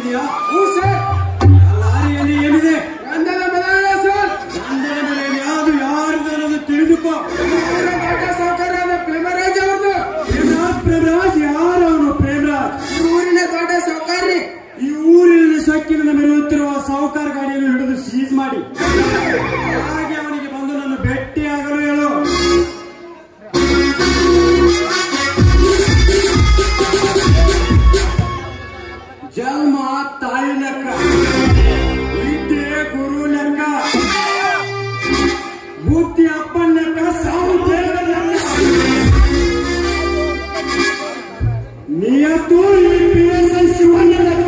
ಇದೆಯಾ ಹ್ಞೂ ಸರ್ ಆ ಲಾರಿಯಲ್ಲಿ ಏನಿದೆ ಗಂಧದ ಮನೆಯಲ್ಲ ಸರ್ ಗಂಧದ ಮನೆಯಲ್ಲಿ ಯಾವುದು ಯಾರ್ದು ಅನ್ನೋದು ತಿಳಿದುಕೋ ಊರಿನ ದೊಡ್ಡ ಸೌಕರ್ಯದ ಪ್ರೇಮರಾಜ್ ಅವ್ರದ್ದು ಪ್ರೇಮರಾಜ್ ಪ್ರೇಮರಾಜ್ ಯಾರು ಅವನು ಪ್ರೇಮರಾಜ್ ಊರಿನ ದೊಡ್ಡ ಸೌಕರ್ಯ ಈ ಊರಿನಲ್ಲಿ ಸೊಕ್ಕಿನಿಂದ ಮೆರೆಯುತ್ತಿರುವ ಸಾವುಕಾರ ಗಾಡಿಯನ್ನು ಹಿಡಿದು ಸೀಸ್ ಮಾಡಿ ಹಾಗೆ ಅವನಿಗೆ ಬಂದು ನನ್ನ ಭೇಟಿಯಾಗಲು ಹೇಳು ಜನ್ಮ ತಾಯಿ ಲೆಕ್ಕ ವಿದ್ಯೆ ಗುರು ಲೆಕ್ಕ ಬುದ್ಧಿ ಅಪ್ಪನ ಲೆಕ್ಕ ಸಾವು ದೇವರ ಲೆಕ್ಕ ನಿಯತು ಈ ಪಿ ಎಸ್ ಐ ಶಿವಣ್ಣ ಲೆಕ್ಕ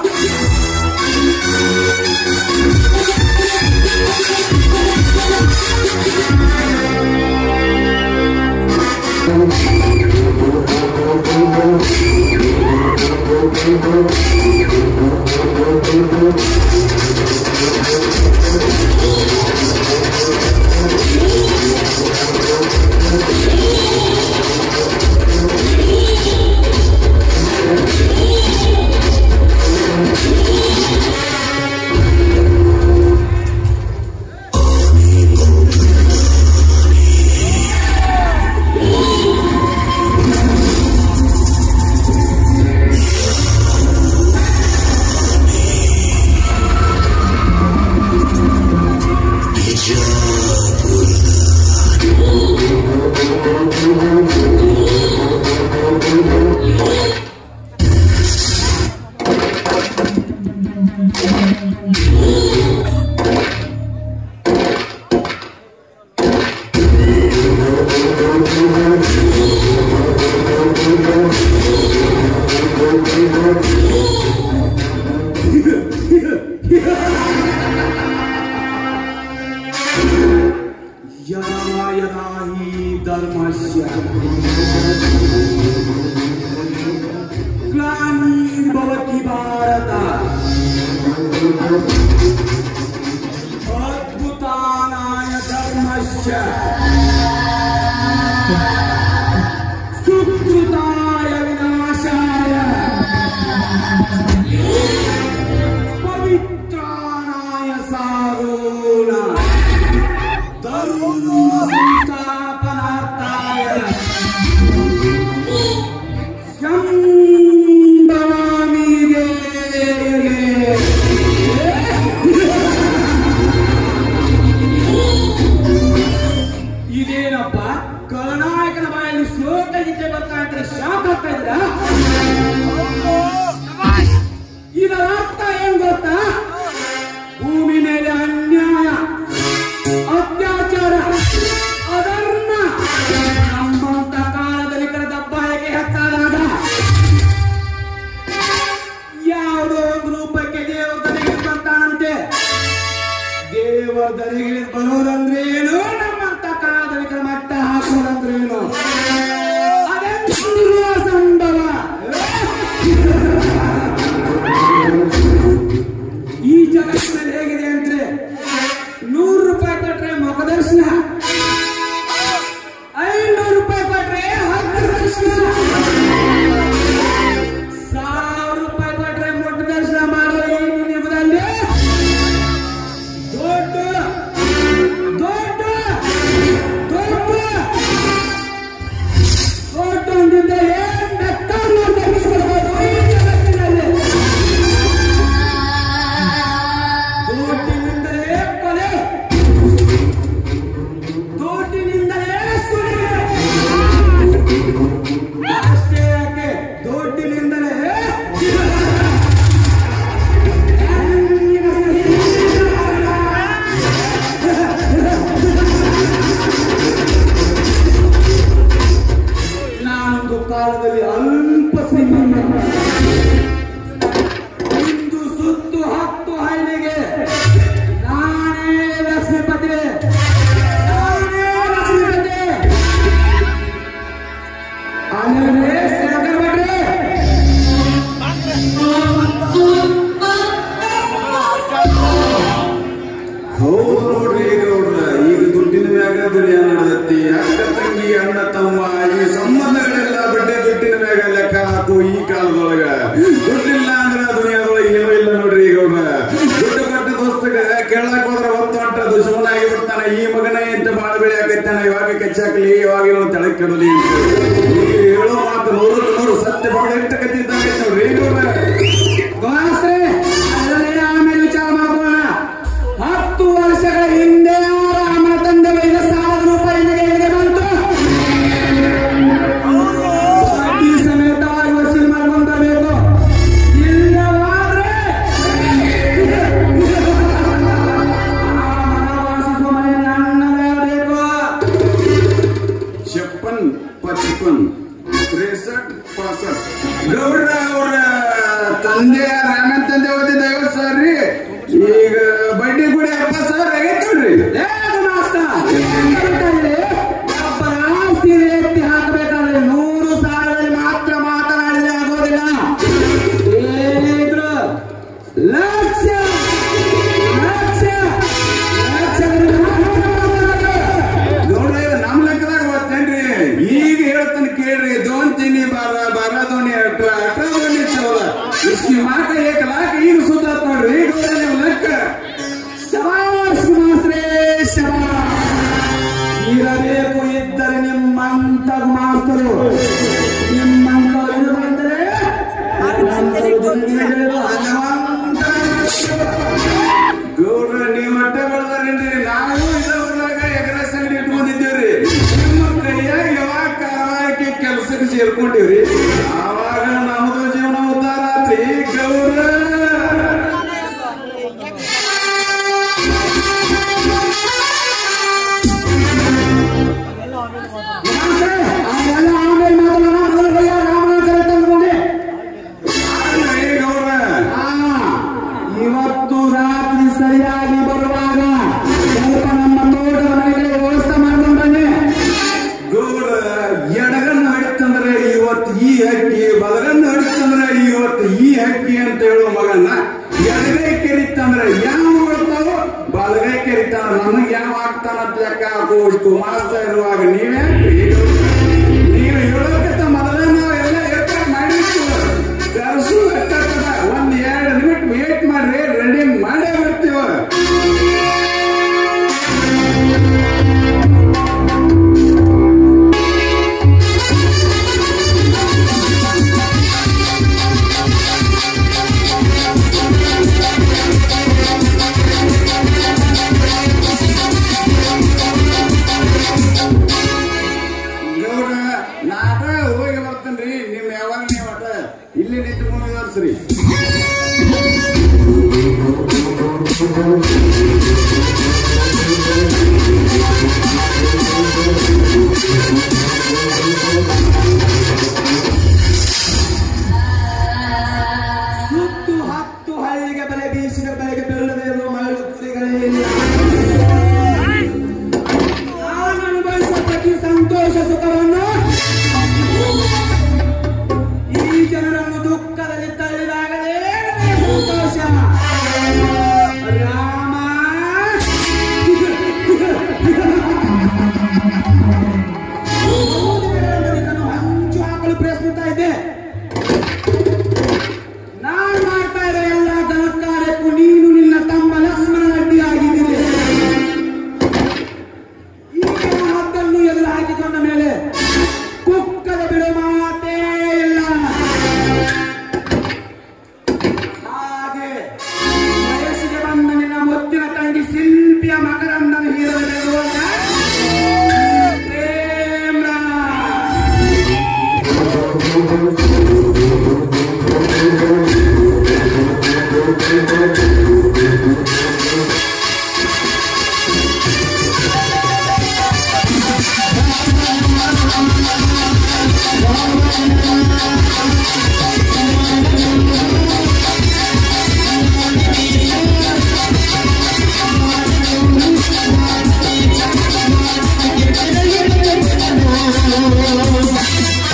ಯದಾ ಯದಾ ಹಿ ಧರ್ಮಸ್ಯ ಗ್ಲಾನಿರ್ಭವತಿ ಭಾರತ ಅದ್ಭುತಾನಾಯ ಧರ್ಮಸ್ಯ ಸುಕೃತಾಯ ವಿನಾಶಾಯ ಪವಿತ್ರಾನಾಯ ಸಾರೋಣ ಧರ್ಮ ಸಂಸ್ಥಾಪನಾರ್ಥಾಯ ಶಂಭವಾಮಿ ದೇವಿಗೆ. ಇದೇನಪ್ಪ ಕರ್ನಾಟಕದ ಬಾಯಲ್ಲಿ ಶ್ಲೋಕ ಗೀತೆ ಬರ್ತಾ ಇದ್ರೆ ಶಾಕ್ ಆಗ್ತಾ ಇದ್ರ ಇದರ ಅರ್ಥ ಏನ್ ಗೊತ್ತಾ ಭೂಮಿ ಮೇಲೆ ಅನ್ಯಾಯ ಅತ್ಯಾಚಾರ ಅಧರ್ಮ ನಮ್ಮಂತ ಕಾಲದಲ್ಲಿ ಕಳೆದ ದಬ್ಬಾಳಿಕೆ ಹೆಚ್ಚಾದಾಗ ಯಾವುದೋ ಒಂದು ರೂಪಕ್ಕೆ ದೇವರ ದನಿಗೆ ಬರ್ತಾನಂತೆ ದೇವರ ದನಿಗೆ ಬರೋದಂದ್ರೆ ಏನು ನಮ್ಮಂತ ಕಾಲದಲ್ಲಿ ಕಡೆ ಮಟ್ಟ ಹಾಕೋದಂದ್ರೆ ಏನು ಅದೆಂತಿರುವ ಸಂಭವ ಈ ಜಗತ್ತಿನಲ್ಲಿ ಹೇಗಿದೆ ಅಂದ್ರೆ ನೂರು ರೂಪಾಯಿ ಕೊಟ್ರೆ ಮುಖದರ್ಶನ ಐನೂರು ರೂಪಾಯಿ ಕೊಟ್ರೆ ಹತ್ತು ದರ್ಶನ ಸಾವಿರ ರೂಪಾಯಿ ಕೊಟ್ರೆ ಮುಖ ದರ್ಶನ ಮಾಡೋ ಈ ನಿಮ್ಮದಲ್ಲಿ ದೊಡ್ಡ ದೊಡ್ಡ ದೊಡ್ಡ ದೊಡ್ಡ ಒಂದಿದ್ದ ಏನ್ ಬೇಕಾದ್ರೂ ತೆಗೆಸ್ಕೊಳ್ಬೋದು ಈ ಜಗತ್ತಿನಲ್ಲಿ ದೋಟಿನಿಂದಲೇ ಕೊಲೆ ದೋಟಿನಿಂದಲೇ ಸುಲಿಗೆ ಅಷ್ಟೇ ಯಾಕೆ ದೋಟಿನಿಂದಲೇ ನಾನೊಂದು ಕಾಲದಲ್ಲಿ ಅಲ್ಪ ಶ್ರೀಮಂತ ಇಂದು ಸುತ್ತು ಹತ್ತು ಹಳ್ಳಿಗೆ ನಾನೇ ಲಕ್ಷ್ಮೀಪತಿ ನಾನೇ ಲಕ್ಷ್ಮೀಪತಿ ಆಮೇಲೆ ಶಂಕರ ಭಟ್ರೆ ಹೌದು ನೋಡ್ರಿ ಗೌಡ್ರ ಈಗ ದುಡ್ಡಿನ ಮ್ಯಾಗ ದುನಿಯಾ ನಡೆದತ್ತಿ ಅಕ್ಕ ತಂಗಿ ಅಣ್ಣ ತಮ್ಮ ಈ ಸಂಬಂಧಗಳೆಲ್ಲ ಬಡ್ಡೆ ದುಡ್ಡಿನ ಮ್ಯಾಗ ಲೆಕ್ಕ ಹಾಕು ಈ ಕಾಲದೊಳಗ ದುಡ್ಡಿಲ್ಲ ಅಂದ್ರ ದುನಿಯಾದೊಳಗೆ ಏನೂ ಕೆಡಲಿ ಅಂತ ನೀವು ಹೇಳೋ ಮಾತು ನೂರಕ್ಕೆ ನೂರು ಸತ್ಯ ಬಹಳ ಎಷ್ಟು ಕತ್ತಿದ್ದಂಗೆ ನೋಡ್ರಿ ಗೌಡ್ರ ಗೋಸ್ತ್ರಿ ಅದರಲ್ಲಿ ಆಮೇಲೆ ವಿಚಾರ ಮಾಡೋಣ ಹತ್ತು ವರ್ಷಗಳ ಹಿಂದೆ ರಾಮ ತಂದೆ ಐದು ಸಾವಿರ ರೂಪಾಯಿ ನಿಮಗೆ ಎಲ್ಲಿಗೆ ಬಂತು ಬಡ್ಡಿ ಸಮೇತವಾಗಿ ವಸೂಲಿ ಮಾಡ್ಕೊಂಡು ಬರಬೇಕು ಇಲ್ಲವಾದ್ರೆ ಆ ಮನ ವಾಸಿಸುವ ಮನೆ ನನ್ನದಾಗಬೇಕು छप्पन पचपन त्रेसठ पासठ ಗೌಡ್ರ ಅವರ ತಂದೆ ರಾಮನ್ ತಂದೆ ಓದಿದ ಐವತ್ತು ಸಾವಿರ ರೀ ಈಗ ಬಡ್ಡಿ ಕೂಡ ಎಪ್ಪತ್ತು ಸಾವಿರ ಆಗೈತೆ ನೋಡ್ರಿ ಲೇದು ಮಾಸ್ತ ಒಬ್ಬರ ಆಸ್ತಿ ಎತ್ತಿ ಹಾಕಬೇಕಾದ್ರೆ ನೂರು ಸಾವಿರದಲ್ಲಿ ಮಾತ್ರ ಮಾತನಾಡಿದ್ರೆ ಆಗೋದಿಲ್ಲ ಏನಿದ್ರು ಲಕ್ಷ ಲಕ್ಷ ಲಕ್ಷದಲ್ಲಿ ಮಾತನಾಡಬೇಕು. ಗೌಡ್ರ ಇದು ನಮ್ ಲೆಕ್ಕದಾಗ ಓದ್ತೇನ್ರಿ ಈಗ ಹೇಳ್ತಾನೆ ಕೇಳ್ರಿ ದೋನ್ ತಿನ್ನಿ ಬಾರ ಬಾರ ದೋಣಿ ಅಟ್ರ ಅಟ್ರ ದೋಣಿ ಚೌದ ಇಷ್ಟು ಮಾಕ ಏಕ ಲಾಕ ಈಗ ಸುತ್ತ ನೋಡ್ರಿ ಗೌಡ್ರ ನೀವು ಲೆಕ್ಕ ಶಬಾಷ್ ಮಾಸ್ತ್ರೇ ಶಬಾಷ್ ಇರಬೇಕು ಇದ್ದರೆ ನಿಮ್ಮಂತ ಮಾಸ್ತರು ನಿಮ್ಮಂತ ಇದು ಬಂದರೆ ಗೌಡ್ರ ನೀವು ಅಟ್ಟ ಬೆಳೆದ್ರಿ ನಾವು ಇದರೊಳಗ ಎಗರಸ್ ಅಂಗಡಿ ಇಟ್ಕೊಂಡಿದ್ದೀವ್ರಿ ನಿಮ್ಮ ಕೈಯಾಗ ಯಾವಾಗ ಕಾರವಾರಕ್ಕೆ ಕೆಲಸಕ್ಕೆ ಸೇರ್ಕೊಂಡಿವ್ರಿ ಆವಾಗ ನಮ್ದು ಜೀವನ ಉದ್ಧಾರ ಆತ್ರಿ ಗೌಡ್ರ ಮಾಸ್ತ್ರೇ, ಅದೆಲ್ಲ ಆಮೇಲೆ ಮಾತಾಡೋಣ ಮೊದಲು ಹೋಗಿ ಆ ರಾಮನ ಕರೆ ತಂದ್ಕೊಂಡೆ ಅಲ್ರಿ ಗೌಡ್ರ ಆ, ಇವತ್ತು ರಾತ್ರಿ ಸರಿಯಾಗಿ ಬರುವಾಗ ಸ್ವಲ್ಪ ನಮ್ಮ ತೋಟದ ಮನೆಗೆ ವ್ಯವಸ್ಥೆ ಮಾಡ್ಕೊಂಡು ಬನ್ನಿ ಗೌಡ ಎಡಗನ್ನ ಹಡಿತಂದ್ರೆ ಇವತ್ತು ಈ ಹಕ್ಕಿ ಬಲಗನ್ನ ಹಡಿತಂದ್ರೆ ಇವತ್ತು ಈ ಹಕ್ಕಿ ಅಂತ ಹೇಳೋ ಮಗನ್ನ ಎಡಗೈ ಕೆರಿತಂದ್ರೆ ಯಾವ ಬರ್ತಾವೋ ಬಲಗೈ ಕೆರಿತಾನ ನಮಗ್ ಯಾವ ಆಗ್ತಾನ ಅಂತ ಲೆಕ್ಕ ಹಾಕೋಷ್ಟು ಮಾಸ್ತಾ ಇರುವಾಗ ನೀವೇ ನೀವು ಹೇಳೋದಕ್ಕಿಂತ ಮೊದಲೇ ನಾವು ಎಲ್ಲ ಏರ್ಪಾಟ್ ಮಾಡಿರ್ತೀವಿ ಕರ್ಸು ಎಷ್ಟಾಗ್ತದ ಒಂದ್ ಎರಡು ನಿಮಿಟ್ ವೇಟ್ ಮಾಡ್ರಿ ರೆಡಿ ಮಾಡೇ ಬರ್ತೀವ ಗೌಡ ನಾಟ ಹೋಗಿ ಬರ್ತೇನ್ರಿ ನಿಮ್ ಯಾವಾಗ ನೀವು ಒಟ್ಟ ಇಲ್ಲಿ ನಿಂತ್ಕೊಂಡು ವಿವರಿಸ್ರಿ ಸುತ್ತು ಹತ್ತು ಹಳ್ಳಿಗೆ ಬಲೆ ಬೀಸಿದ ಬೆಳೆಗೆ ಬೀಳದೆ ಇರುವ ಮರಳು ಕುರಿಗಳಿಲ್ಲ ನಾನು ಅನುಭವಿಸುವ ಪ್ರತಿ ಸಂತೋಷ ಸುಖವನ್ನು ಈ ಜನರನ್ನು ದುಃಖದಲ್ಲಿ ತಳ್ಳಿದಾಗಲೇ ನನಗೆ ಸಂತೋಷ ರಾಮ ಇದನ್ನು ಹಂಚು ಹಾಕಲು ಪ್ರಯತ್ನಿಸ್ತಾ ಇದ್ದೆ ನಾನ್ ಮಾಡ್ತಾ ಇರೋ ಎಲ್ಲ ಧನಕಾರ್ಯಕ್ಕೂ ನೀನು ನಿನ್ನ ತಮ್ಮ ಲಕ್ಷ್ಮಣ ಅಡ್ಡಿಯಾಗಿದ್ದೀರಿ ಈಗ ಹದ್ದನ್ನು ಎದುರು ಹಾಕಿಕೊಂಡ ಮೇಲೆ ಕುಕ್ಕದ ಬಿಡು ಮಾತೇ ಇಲ್ಲ ಹಾಗೆ ವಯಸ್ಸಿಗೆ ಬಂದ ನಿನ್ನ ಮುದ್ದಿನ ತಂಗಿ ಶಿಲ್ಪಿಯ ಮಕರಂದನ ಹೀರಲಿರುವಾಗ ಪ್ರೇಮ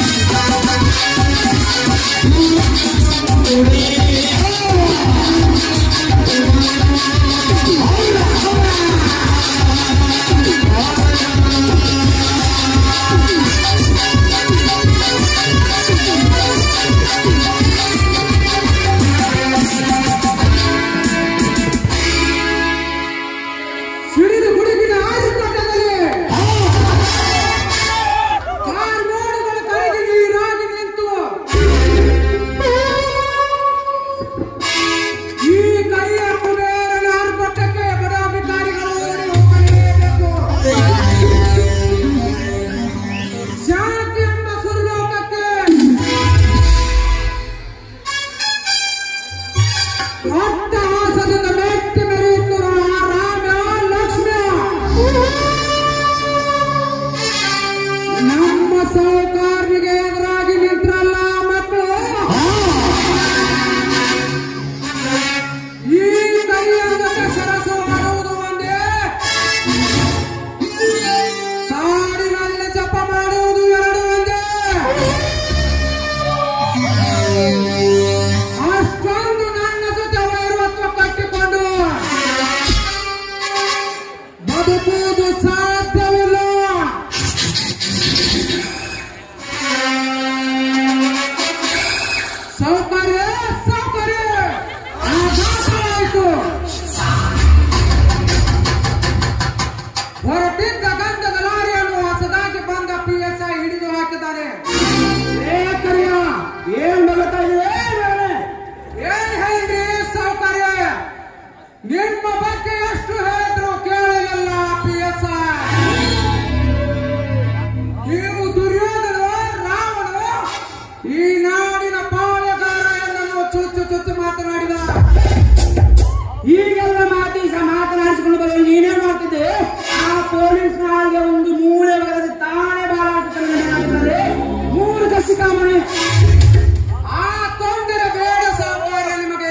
Thank ಅಟ್ಟಹಾಸದಿಂದ ಮೆಟ್ಟಿ ಮೆರೆಯುತ್ತಿರುವ ರಾಮ ಲಕ್ಷ್ಮಣ ನಮ್ಮ ಸಹಕಾರಿಗೆ ಎದುರಾಗಿ ನಿಂತ್ರಲ್ಲ ಮಕ್ಕಳು ಈ ಕೈಯ ಜೊತೆ ಸರಸ ಮಾಡುವುದು ಒಂದೇ ಕಾಡಿನಲ್ಲಿ ಜಪ ಮಾಡುವುದು ಎರಡು ಒಂದೇ ಅಷ್ಟೊಂದು ನನ್ನ ಜೊತೆ ವೈರತ್ವ ಕಟ್ಟಿಕೊಂಡು ಬದುಕುವುದು ಸಾಧ್ಯವಿಲ್ಲ ಸೌಕರ್ಯ ಸೌಕರ್ಯ ಆಘಾತವಾಯಿತು ಹೊರಟಿದ್ದ ಗಂಧದ ಲಾರಿಯನ್ನು ಹೊಸದಾಗಿ ಬಂದ ಪಿ ಎಸ್ ಐ ಹಿಡಿದು ಹಾಕಿದ್ದಾರೆ ಏ ಕರಿಯ ಏನ್ ಬಗತಾ ಇದೆ ಏನ್ ಹೇಳ್ರಿ ಸೌಕರ್ಯ ನಿಮ್ಮ ಬಗ್ಗೆ ಎಷ್ಟು ಹೇಳಿದ್ರು ಕೇಳಲಿಲ್ಲ ಪಿ ಎಸ್ ನೀವು ದುರ್ಯೋಧನ ರಾವಣ ಈ ನಾಡಿನ ಪಾಳೆಗಾರ ಎಂದು ಚುಚ್ಚು ಚುಚ್ಚು ಮಾತನಾಡಿದ ಈಗೆಲ್ಲ ಮಾತಿ ಮಾತನಾಡಿಸಿಕೊಂಡು ಬರೋ ನೀನೇನ್ ಮಾಡ್ತಿದ್ದೆ ಆ ಪೊಲೀಸ್ ನಾಳಿಗೆ ಒಂದು ಮೂಳೆ ಬರೆದು ತಾನೇ ಬಾಳಾಡ್ತಾರೆ ಮೂರು ಕಸಿಕಾಮಣಿ ಆ ತೊಂದರೆ ಬೇಡ ಸಾವುಕಾರ ನಿಮಗೆ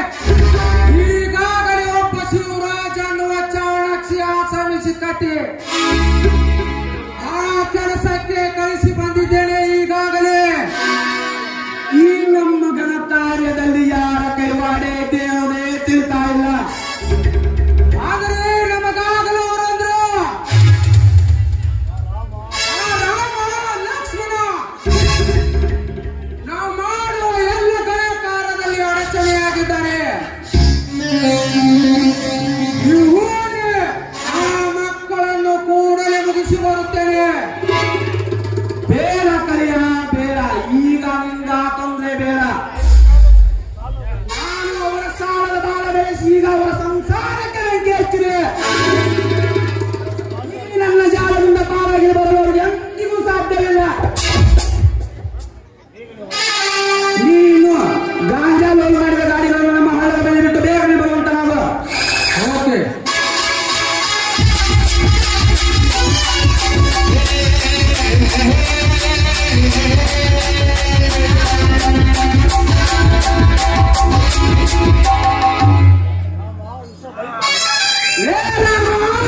ಈಗಾಗಲೇ ಒಬ್ಬ ಶಿವರಾಜ ಅನ್ನುವ ಚಾಣಕ್ಷಿ ಆಶ್ರಮಿಸಿ ಕಟ್ಟಿ ಆ ಕೆಲಸಕ್ಕೆ ಕಳಿಸಿ ಬಂದಿದ್ದೇನೆ ಈಗಾಗಲೇ ಈ ನಮ್ಮ ಗಣ ಕಾರ್ಯದಲ್ಲಿ ಯಾರ ಕೈವಾಡೆ ದೇವರೇ ತಿಳ್ತಾ ಇಲ್ಲ ಆದರೆ ನಮಗಾಗಲು ಅವರಂದ್ರು ಆ ರಾಮ ಲಕ್ಷ್ಮಣ ನಾವು ಮಾಡುವ ಎಲ್ಲ ಗಣಕಾರದಲ್ಲಿ ಅಡಚಣೆಯಾಗಿದ್ದಾರೆ ಇವನೇ ಆ ಮಕ್ಕಳನ್ನು ಕೂಡಲೇ ಮುಗಿಸಿ ಬರುತ್ತೇನೆ ಬೇಡ ಕರಿಯ ಬೇಡ ಈಗ ನಿಂದ ತೊಂದ್ರೆ ಬೇಡ ನಾನು ಅವರ ಸಾಲದ ಬಾಳ ಬೆಳೆಸಿ ಈಗ ಅವರ ಸಂಸಾರಕ್ಕೆ ಬೆಂಕಿ ಹಚ್ಚಿದೆ ಈ ನನ್ನ ಜಾಲದಿಂದ ಪಾರಾಗಿ ಬರುವವರಿಗೆ ಎಂದಿಗೂ ಸಾಧ್ಯವಿಲ್ಲ ನೀನು ಗಾಂಜಾ ಲೋನ್ ಮಾಡಿದ ಗಾಡಿಗಳನ್ನು ನಮ್ಮ ಹಳ್ಳದ ಮೇಲೆ ಬಿಟ್ಟು ಬೇಗನೆ ಬರುವಂತ ನಾವು ಓಕೆ ಏ ರಾಮ!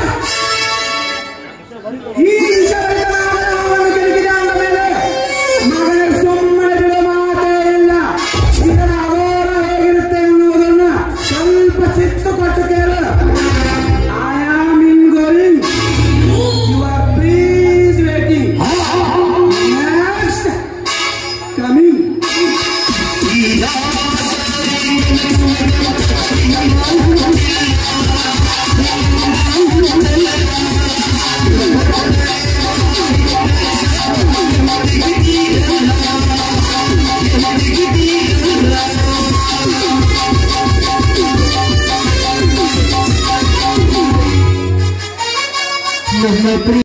ಈ ವಿಷಯವನ್ನು ಕೆಣಕಿದ ಅಂದ ಮೇಲೆ ಮಗನ ಸುಮ್ಮನೆ ಬಿಡೋ ಮಾತೇ ಇಲ್ಲ ಇದರ ಅಗೋರ ಹೇಗಿರುತ್ತೆ ಎನ್ನುವುದನ್ನ ಸ್ವಲ್ಪ ಚಿತ್ತು ಕೊಟ್ಟು ಕೇಳು I am in going you are please waiting next coming